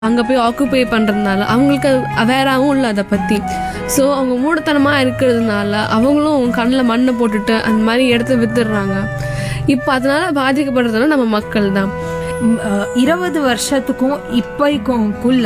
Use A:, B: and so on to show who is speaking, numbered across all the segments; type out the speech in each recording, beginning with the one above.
A: அங்கே போய் ஆக்குபை பண்ணுறதுனால அவங்களுக்கு அவேராகவும் இல்லை அதை பற்றி ஸோ அவங்க மூடத்தனமாக இருக்கிறதுனால அவங்களும் அவங்க கண்ணில் மண்ணை போட்டுட்டு அந்த மாதிரி இடத்த வித்துடுறாங்க இப்போ அதனால பாதிக்கப்படுறதுனா நம்ம மக்கள் தான்
B: ம், அஹ், இருபது வருஷத்துக்கும் இப்போக்குள்ள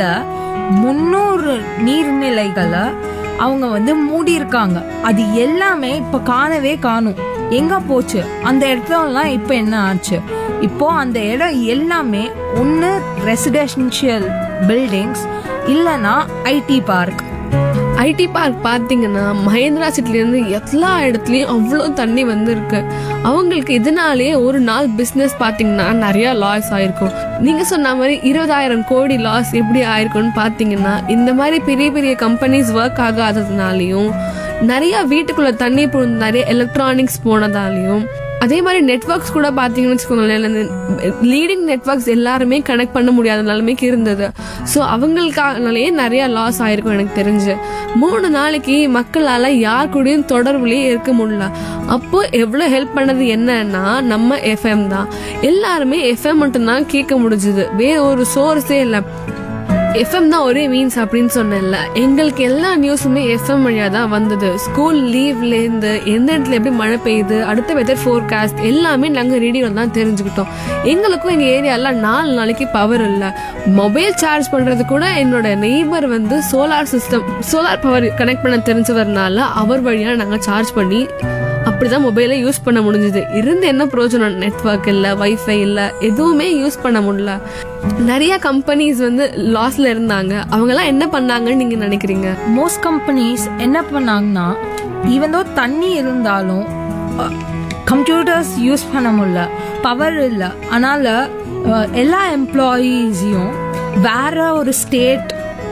B: முன்னூறு நீர்நிலைகளை அவங்க வந்து மூடி இருக்காங்க அது எல்லாமே இப்ப காணவே காணும் எங்க போச்சு அந்த இடத்துலலாம் இப்ப என்ன ஆச்சு இப்போ அந்த இடம் எல்லாமே ஒன்று ரெசிடென்ஷியல் பில்டிங்ஸ் இல்லைன்னா ஐடி பார்க்
A: ஐடி பார்க் பார்த்தீங்கன்னா மகேந்திரா சிட்டிலேருந்து எல்லா இடத்துலையும் அவ்வளோ தண்ணி வந்து இருக்கு அவங்களுக்கு இதனாலே ஒரு நாள் பிஸ்னஸ் பார்த்தீங்கன்னா நிறைய லாஸ் ஆயிருக்கும் நீங்கள் சொன்ன மாதிரி இருபதாயிரம் கோடி லாஸ் எப்படி ஆயிருக்கும்னு பார்த்தீங்கன்னா இந்த மாதிரி பெரிய பெரிய கம்பெனிஸ் ஒர்க் ஆகாததுனாலையும் நிறைய வீட்டுக்குள்ள தண்ணி புழுந்து நிறைய எலக்ட்ரானிக்ஸ் போனதாலையும் அதே மாதிரி நெட்ஒர்க்ஸ் கூட பார்த்தீங்கன்னு வச்சுக்கோங்களேன் லீடிங் நெட்ஒர்க்ஸ் எல்லாருமே கனெக்ட் பண்ண முடியாத நிலைமைக்கு இருந்தது ஸோ அவங்களுக்கானாலேயே நிறைய லாஸ் ஆயிருக்கும் எனக்கு தெரிஞ்சு மூணு நாளைக்கு மக்களால் யார் கூடயும் தொடர்புலேயே இருக்க முடியல அப்போ எவ்வளோ ஹெல்ப் பண்ணது என்னன்னா நம்ம எஃப்எம் தான் எல்லாருமே எஃப்எம் மட்டும்தான் கேட்க முடிஞ்சுது வேற ஒரு சோர்ஸே இல்லை எஃப்எம் தான் ஒரே மீன்ஸ் அப்படின்னு சொன்னேன்ல எங்களுக்கு எல்லா நியூஸுமே எஃப்எம் வழியாக தான் வந்தது ஸ்கூல் லீவ்லேருந்து எந்த இடத்துல எப்படி மழை பெய்யுது அடுத்த வெதர் ஃபோர்காஸ்ட் எல்லாமே நாங்கள் ரேடியோவில் தான் தெரிஞ்சுக்கிட்டோம் எங்களுக்கும் எங்கள் ஏரியாவில் நாலு நாளைக்கு பவர் இல்லை மொபைல் சார்ஜ் பண்ணுறது கூட என்னோட நெய்பர் வந்து solar system solar power connect பண்ண தெரிஞ்சவர்னால அவர் வழியாக நாங்கள் சார்ஜ் பண்ணி அப்படிதான் மொபைலை யூஸ் பண்ண முடிஞ்சது இருந்து என்ன பிரயோஜனம் நெட்வொர்க் இல்லை வைஃபை இல்லை எதுவுமே யூஸ் பண்ண முடியல நிறைய கம்பெனிஸ் வந்து லாஸ்ல இருந்தாங்க அவங்கெல்லாம் என்ன பண்ணாங்கன்னு நீங்க நினைக்கிறீங்க
B: மோஸ்ட் கம்பெனிஸ் என்ன பண்ணாங்கன்னா ஈவன் தோ தண்ணி இருந்தாலும் கம்ப்யூட்டர்ஸ் யூஸ் பண்ண முடியல பவர் இல்லை அதனால அஹ், எல்லா எம்ப்ளாயீஸையும் வேற ஒரு ஸ்டேட்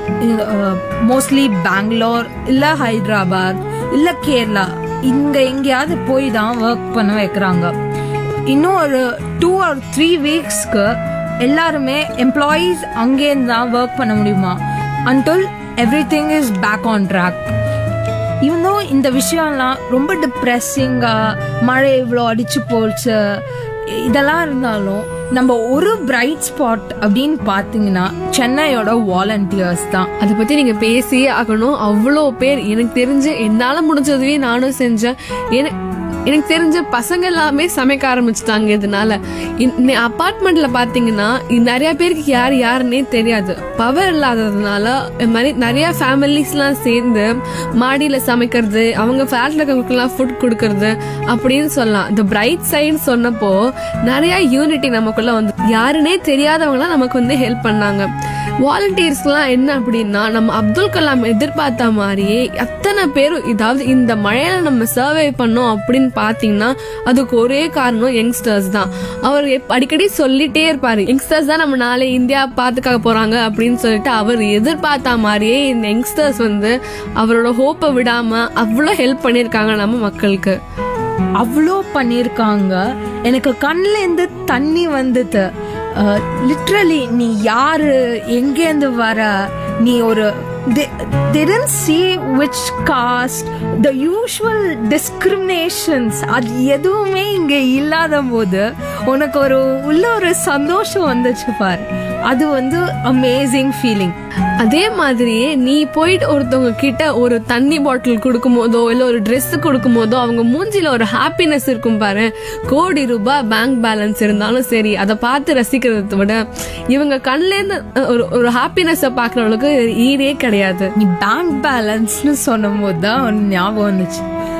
B: மோஸ்ட்லி பெங்களூர் இல்லை ஹைதராபாத் இல்லை கேரளா இங்க எங்கேயாவது போய் தான் ஒர்க் பண்ண வைக்கிறாங்க இன்னும் ஒரு டூ ஆர் த்ரீ வீக்ஸ்க்கு எல்லாருமே எம்ப்ளாயீஸ் அங்கேருந்து தான் ஒர்க் பண்ண முடியுமா until everything is back on track இவனோ இந்த விஷயம்லாம் ரொம்ப டிப்ரெஸ்ஸிங்கா மழை இவ்வளோ அடிச்சு போச்சு இதெல்லாம் இருந்தாலும் நம்ம ஒரு பிரைட் ஸ்பாட் அப்படின்னு பார்த்தீங்கன்னா சென்னையோட வாலண்டியர்ஸ் தான்
A: அதை பத்தி நீங்க பேசியே ஆகணும் அவ்வளோ பேர் எனக்கு தெரிஞ்சு என்னால முடிஞ்சதுவே நானும் செஞ்சேன் எனக்கு எனக்கு தெரிஞ்ச பசங்க எல்லாமே சமைக்க ஆரம்பிச்சிட்டாங்க இதனால அப்பார்ட்மெண்ட்ல பாத்தீங்கன்னா இ- நிறைய பேருக்கு யார் யாருன்னே தெரியாது பவர் இல்லாததுனால இந்த மாதிரி நிறைய ஃபேமிலிஸ்லாம் சேர்ந்து மாடியில சமைக்கிறது அவங்க ஃபிளாட்ல இருக்கவங்களுக்குலாம் ஃபுட் கொடுக்கறது அப்படின்னு சொல்லலாம் இந்த பிரைட் சைடு சொன்னப்போ நிறைய யூனிட்டி நமக்குள்ள வந்து யாருன்னே தெரியாதவங்களாம் நமக்கு வந்து ஹெல்ப் பண்ணாங்க வாலண்டியர்ஸ்லாம் என்ன அப்படின்னா நம்ம அப்துல் கலாம் எதிர்பார்த்த மாதிரியே அத்தனை பேரும் இதாவது இந்த மழையில நம்ம சர்வே பண்ணோம் அப்படின்னு பாத்தீங்கன்னா அதுக்கு ஒரே காரணம் யங்ஸ்டர்ஸ் தான் அவர் எப்- அடிக்கடி சொல்லிட்டே இருப்பாரு யங்ஸ்டர்ஸ் தான் நம்ம நாளை இந்தியா பாத்துக்காக போறாங்க அப்படின்னு சொல்லிட்டு அவர் எதிர்பார்த்த மாதிரியே இந்த யங்ஸ்டர்ஸ் வந்து அவரோட ஹோப்பை விடாம அவ்வளோ ஹெல்ப் பண்ணியிருக்காங்க நம்ம மக்களுக்கு
B: அவ்வளோ பண்ணியிருக்காங்க எனக்கு கண்ணுல இருந்து தண்ணி வந்தது லிட்ரலி நீ யாரு எங்கேருந்து வர நீ ஒரு they, they didn't see which caste the usual discriminations அது எதுவுமே இங்க இல்லாத போது உனக்கு ஒரு உள்ள ஒரு சந்தோஷம் வந்துச்சு பாரு அது வந்து அமேசிங் ஃபீலிங்
A: அதே மாதிரியே நீ போயிட்டு ஒருத்தவங்க கிட்ட ஒரு தண்ணி பாட்டில் கொடுக்கும் போதோ இல்ல ஒரு Dress கொடுக்கும் போதோ அவங்க மூஞ்சில ஒரு ஹாப்பினஸ் இருக்கும் பாரு கோடி ரூபாய் பேங்க் பேலன்ஸ் இருந்தாலும் சரி அதை பார்த்து ரசிக்கிறதை விட இவங்க கண்ணுல இருந்து அஹ், ஒரு ஒரு ஹாப்பினஸ் பாக்குறவங்களுக்கு ஈடே கிடையாது
B: நீ பேங்க் பேலன்ஸ்னு சொன்னபோது தான் ஒன்று ஞாபகம் வந்துச்சு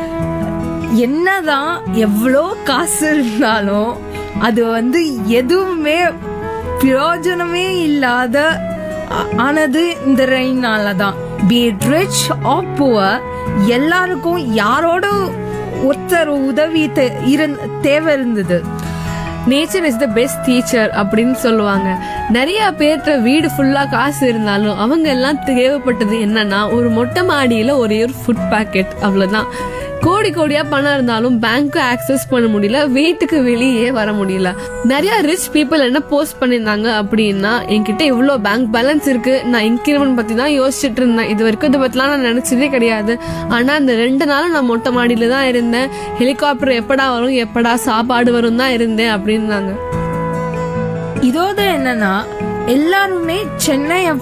B: என்னதான் எவ்வளோ காசு இருந்தாலும் அது வந்து எதுவுமே பிரயோஜனமே இல்லாத ஆ- ஆனது இந்த ரெயினால தான் பி ரிச் ஆர் புவர் எல்லாருக்கும் யாரோட ஒருத்தர் உதவி தே- இருந்- தேவை இருந்தது
A: nature is the best teacher அப்படின்னு சொல்லுவாங்க நிறைய பேர்கிட்ட வீடு ஃபுல்லா காசு இருந்தாலும் அவங்க எல்லாம் தேவைப்பட்டது என்னன்னா ஒரு மொட்டை மாடியில ஒரே ஒரு ஃபுட் பாக்கெட் அவ்வளவுதான் கோடி கோடியா பணம் இருந்தாலும் பேங்க்கு ஆக்சஸ் பண்ண முடியல வீட்டுக்கு வெளியே வர முடியல நிறைய ரிச் பீப்புள் என்ன போஸ்ட் பண்ணியிருந்தாங்க அப்படின்னா என்கிட்ட இவ்வளோ பேங்க் பேலன்ஸ் இருக்கு நான் இன்கிரிமெண்ட் பத்தி தான் யோசிச்சுட்டு இருந்தேன் இது வரைக்கும் இதை பத்திலாம் நான் நினைச்சதே கிடையாது ஆனா இந்த ரெண்டு நாளும் நான் மொட்டை மாடியில தான் இருந்தேன் ஹெலிகாப்டர் எப்படா வரும் எப்படா சாப்பாடு வரும் தான் இருந்தேன் அப்படின்னாங்க
B: இதோட என்னன்னா எல்லாருமே சென்னை